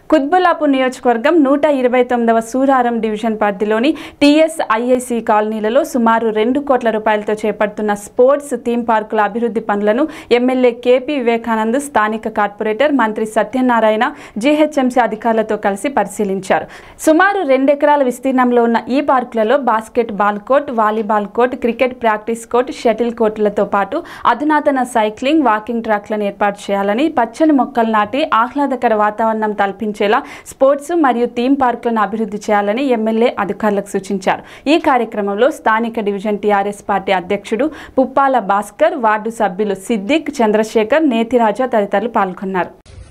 కుత్బుల్లాపూర్ నియోజకవర్గం నూట ఇరవై తొమ్మిదవ సూరారం డివిజన్ పరిధిలోని టీఎస్ ఐఐసి కాలనీలలో సుమారు రెండు కోట్ల రూపాయలతో చేపడుతున్న స్పోర్ట్స్ థీమ్ పార్కుల అభివృద్ధి పనులను ఎమ్మెల్యే కేపీ వివేకానంద్ స్థానిక కార్పొరేటర్ మంత్రి సత్యనారాయణ జీహెచ్ఎంసీ అధికారులతో కలిసి పరిశీలించారు సుమారు రెండెకరాల విస్తీర్ణంలో ఉన్న ఈ పార్కులలో basketball court volleyball court cricket practice court shuttle కోర్టులతో పాటు అధునాతన సైక్లింగ్ వాకింగ్ ట్రాక్లను ఏర్పాటు చేయాలని పచ్చని మొక్కలు నాటి ఆహ్లాదకర వాతావరణం కల్పించేలా స్పోర్ట్స్ మరియు థీమ్ పార్కులను అభివృద్ధి చేయాలని ఎమ్మెల్యే అధికారులకు సూచించారు ఈ కార్యక్రమంలో స్థానిక డివిజన్ టీఆర్ఎస్ పార్టీ అధ్యక్షుడు పుప్పాల భాస్కర్ వార్డు సభ్యులు సిద్దిక్ చంద్రశేఖర్ నేతిరాజా తదితరులు పాల్గొన్నారు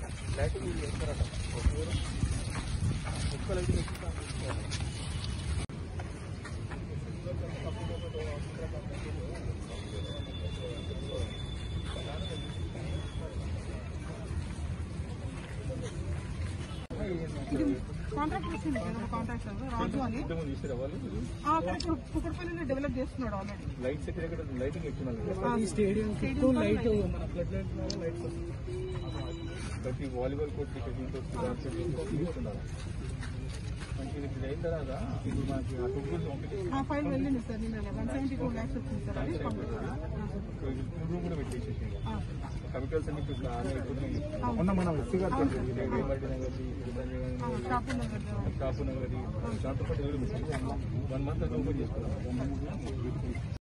కాంట్రాక్ట్ వచ్చింది కదా ఒక కాంట్రాక్టర్ రాజు అని ఆ, అక్కడ ఇప్పుడు కుక్కడపల్లిలో డెవలప్ చేస్తున్నాడు ఆల్రెడీ లైట్స్ ఎక్కడ ఎక్కడ లైటింగ్ ఎక్కువ ఈ స్టేడియం చుట్టూ లైట్ మన ఫ్లడ్ లైట్ లైట్స్ ప్రతి వాలీబాల్ కోర్ట్ షటిల్ కోర్ట్ తీసుకున్నారు మనకి ఇది అయిన తర్వాత ఇప్పుడు మనకి ఆ టుబ్బుల్ ఒకటి ఆ ఫైల్ వెళ్ళింది సార్ నిన్న వన్ సెవెంటీ టూ ల్యాక్స్ వచ్చింది సార్ అది రూమ్ కూడా పెట్టేసేసి కెమికల్స్ అన్ని ఇప్పుడు అన్ని అయిపోతున్నాయి. మొన్న మన వ్యక్తి గారు రేవల్టీ నగర్ షాపింగ్ నగర్ షాపు నగర్ దాంతో పాటు వన్ మంత్ ఓపెన్ చేసుకున్నాం